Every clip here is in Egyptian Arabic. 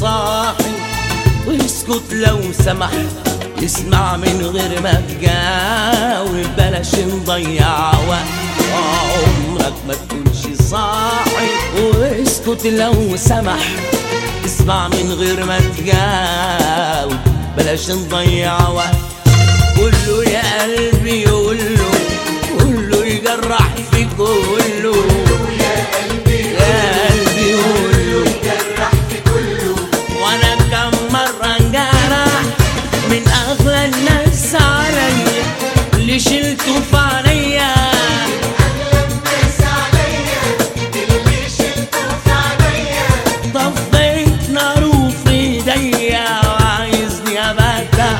صاحي واسكت لو سمحت اسمع من غير ما تجاوب بلاش نضيع وقت عمرك ما تكونش صاحي واسكت لو سمحت اسمع من غير ما تجاوب بلاش نضيع وقت قوله يا قلبي قوله قوله يجرح في كله يا قلبي يا قلبي قوله جرح في كله وانا كم مرة انجرح من اغلى الناس عليا اللي شلته في عينيا الناس عليا اللي شلته في عينيا طفيت ناره في ايديا وعايزني ابدع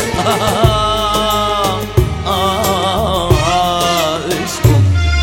آه آه آه اسكت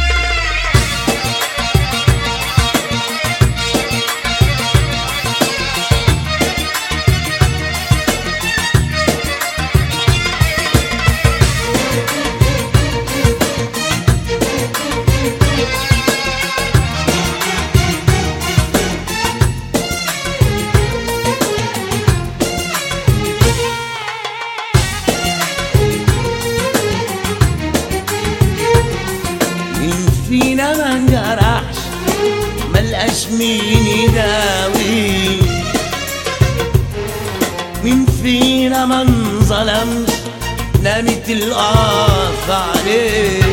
مين فينا ما انجرحش ملقاش مين يداوي مين فينا ما انظلمش نامت القاف عليه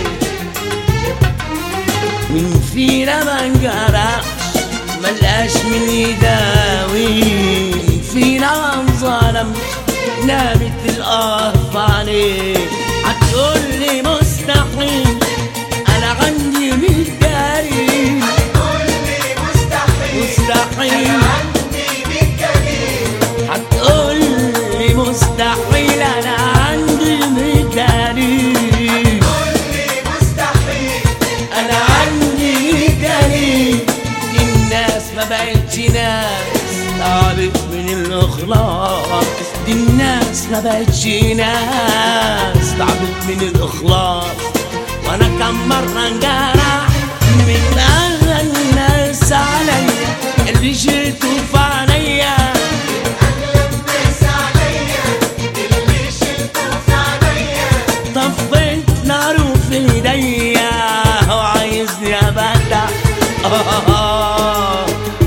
مين فينا ما انجرحش ملقاش مين يداوي مين فينا ما انظلمش نامت القاف عليه هتقول لي مستحيل انا عندي ميت دليل قول لي مستحيل مستحيل عندي بيك جميل هتقول لي مستحيل انا عندي ميت دليل قول لي مستحيل انا عندي دليل الناس ما بقتش ناس تعبت من الاخلاص دي الناس ما بقتش ناس تعبت من الاخلاص وانا كم مره انجرح من اغلى الناس عليا اللي شلته في عينيا الناس عليا اللي شلته في عينيا طفيت ناره في ايديا وعايزني ابدع آه آه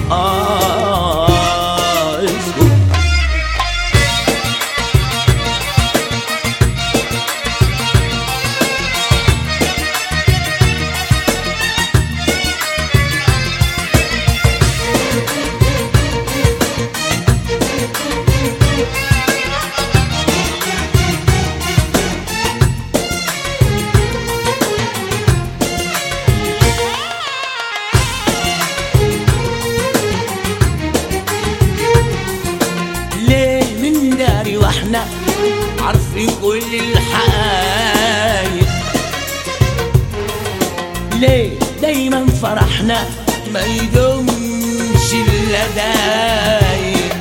آه اسكت ليه من داري واحنا عارفين كل الحقايق ليه دايما فرحنا ما يدومش الا دايق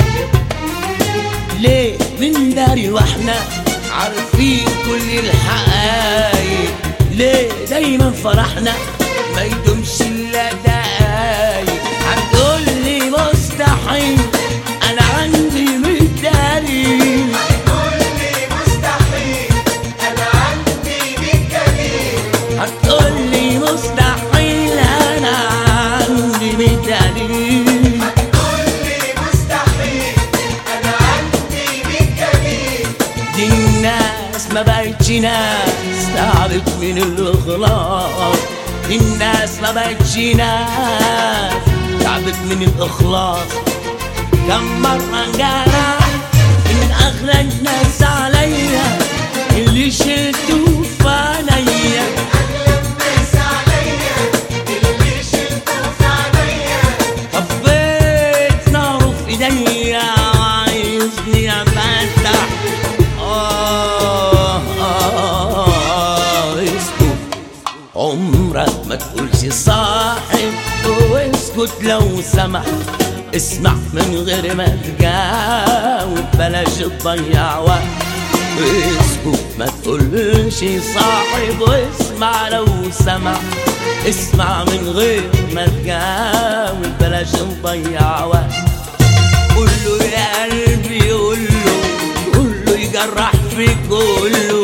ليه من داري واحنا عارفين كل الحقايق ليه دايما فرحنا ما يدومش الا دايق هتقول لي مستحيل انا عندي مداري قول لي مستحيل انا عندي بيك جميل هتقول لي مستحيل انا عندي مداري قول لي مستحيل انا عندي بيك جميل دي الناس ما بقتش ناس تعبت من الاخلاص دي الناس ما بقتش ناس تعبت من الاخلاص كم مرة انجرح من اغلى الناس عليا اللي شلته في عينيا الناس عليا اللي شلته في عينيا طفيت ناره في ايديا وعايزني افتح آه آه آه اسكت عمرك ما تقولش صاحب واسكت لو سمحت اسمع من غير ما تجاوب بلاش تضيع وقت اسكت ما تقولش صاحب واسمع لو سمع اسمع من غير ما تجاوب بلاش نضيع وقت قول له يا قلبي قول له قول له يجرح في كله